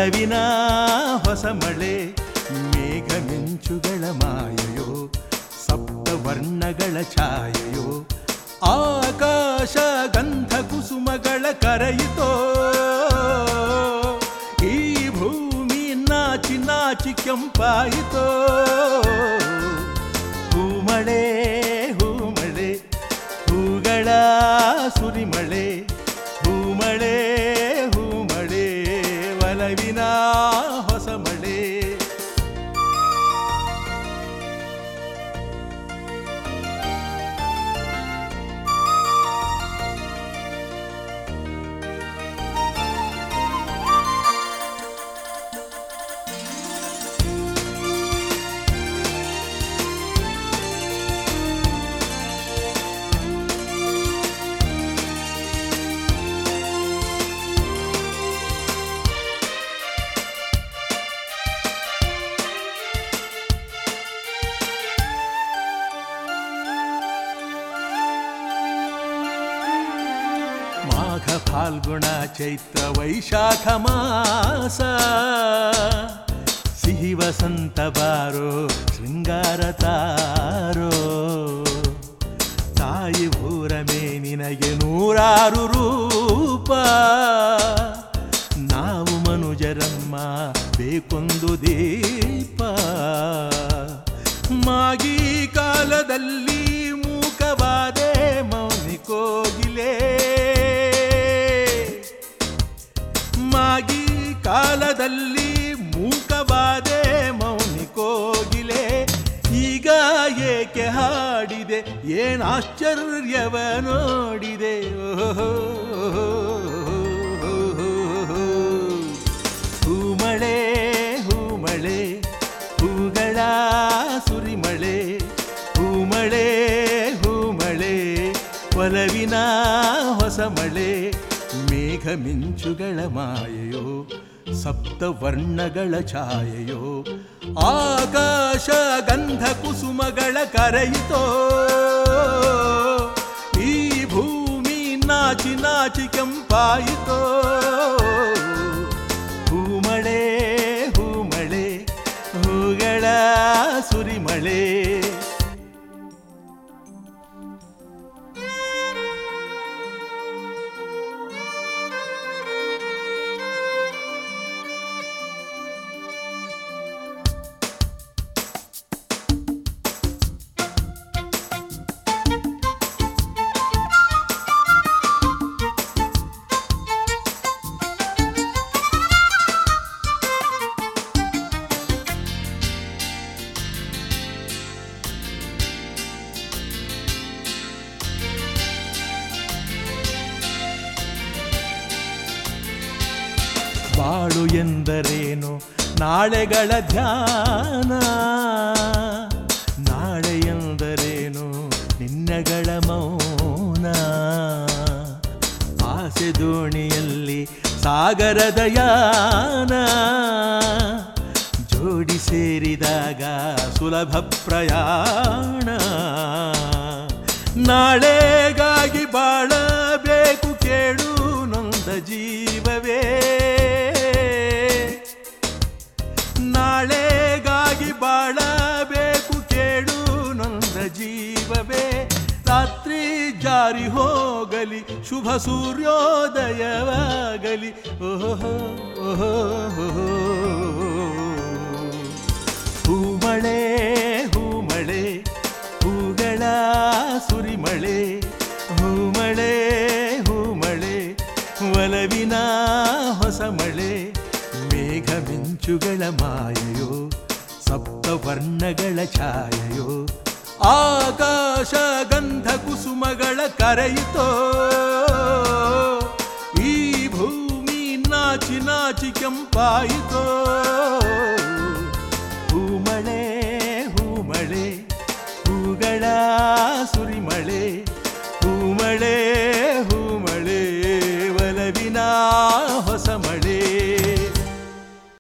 ಒಲವಿನ ಹೊಸ ಮಳೆ ಮೇಘ ಮಿಂಚುಗಳ ಮಾಯೆಯೋ ಸಪ್ತ ವರ್ಣಗಳ ಛಾಯೆಯೋ ಆಕಾಶ ಗಂಧ ಕುಸುಮಗಳ ಕರೆಯಿತೋ ಈ ಭೂಮಿ ನಾಚಿ ನಾಚಿ ಕೆಂಪಾಯಿತೋ ಹೂಮಳೆ ಹೂಮಳೆ ಹೂಗಳ ಸುರಿಮಳೆ ಹೂಮಳೆ ಹೂಮಳೆ ಒಲವಿನ ಹೊಸ ಮಳೆ ಮಾಘ ಫಾಲ್ಗುಣ ಚೈತ್ರ ವೈಶಾಖ ಮಾಸ ಸಿಹಿ ವಸಂತ ಬಾರೋ ಶೃಂಗಾರ ತಾರೋ ತಾಯಿ ಭೂರಮೇ ನಿನಗೆ ನೂರಾರು ರೂಪ ನಾವು ಮನುಜರಮ್ಮ ಬೇಕೊಂದು ದೀಪ ಮಾಗಿ ಕಾಲದಲ್ಲಿ ಮೂಕವಾದೆ ಮೌನಿ ಕೋಗಿಲೆ ಮಾಗಿ ಕಾಲದಲ್ಲಿ ಮೂಕವಾದೆ ಮೌನಿ ಕೋಗಿಲೆ ಈಗ ಏಕೆ ಹಾಡಿದೆ ಏನ್ ಆಶ್ಚರ್ಯವ ನೋಡಿದೆ ಓಹೋ ಹೂಮಳೆ ಹೂಮಳೆ ಹೂಗಳ ಸುರಿಮಳೆ ಹೂಮಳೆ ಹೂಮಳೆ ಒಲವಿನ ಹೊಸ ಮಳೆ ಮೇಘ ಮಿಂಚುಗಳ ಮಾಯೆಯೋ ಸಪ್ತ ವರ್ಣಗಳ ಛಾಯೆಯೋ ಆಕಾಶ ಗಂಧ ಕುಸುಮಗಳ ಕರೆಯಿತೋ ಈ ಭೂಮಿ ನಾಚಿ ನಾಚಿ ಕೆಂಪಾಯಿತೋ ಹೂಮಳೆ ಹೂಮಳೆ ಹೂಗಳ ಸುರಿಮಳೆ ಬಾಳು ಎಂದರೇನು ನಾಳೆಗಳ ಧ್ಯಾನ ನಾಳೆ ಎಂದರೇನು ನಿನ್ನಗಳ ಮೌನ ಆಸೆ ದೋಣಿಯಲ್ಲಿ ಸಾಗರದ ಯಾನ ಜೋಡಿ ಸೇರಿದಾಗ ಸುಲಭ ಪ್ರಯಾಣ ನಾಳೆಗಾಗಿ ಬಾಳಬೇಕು ಕೇಳು ನೊಂದ ಜೀವವೇ ನಾಳೆಗಾಗಿ ಬಾಳಬೇಕು ಕೇಳು ನೊಂದ ಜೀವವೇ ರಾತ್ರಿ ಜಾರಿ ಹೋಗಲಿ ಶುಭ ಸೂರ್ಯೋದಯವಾಗಲಿ ಓಹೋ ಓಹೋ ಓಹೋ. ಹೂಮಳೆ ಹೂಮಳೆ ಹೂಗಳ ಸುರಿಮಳೆ ಹೂಮಳೆ ಹೂಮಳೆ ಒಲವಿನ ಹೊಸ ಮಳೆ ಮೇಘ ಮಿಂಚುಗಳ ಮಾಯೆಯೋ ಸಪ್ತ ವರ್ಣಗಳ ಛಾಯೆಯೋ ಆಕಾಶ ಗಂಧ ಕುಸುಮಗಳ ಕರೆಯಿತೋ ಈ ಭೂಮಿ ನಾಚಿ ನಾಚಿ ಕೆಂಪಾಯಿತೋ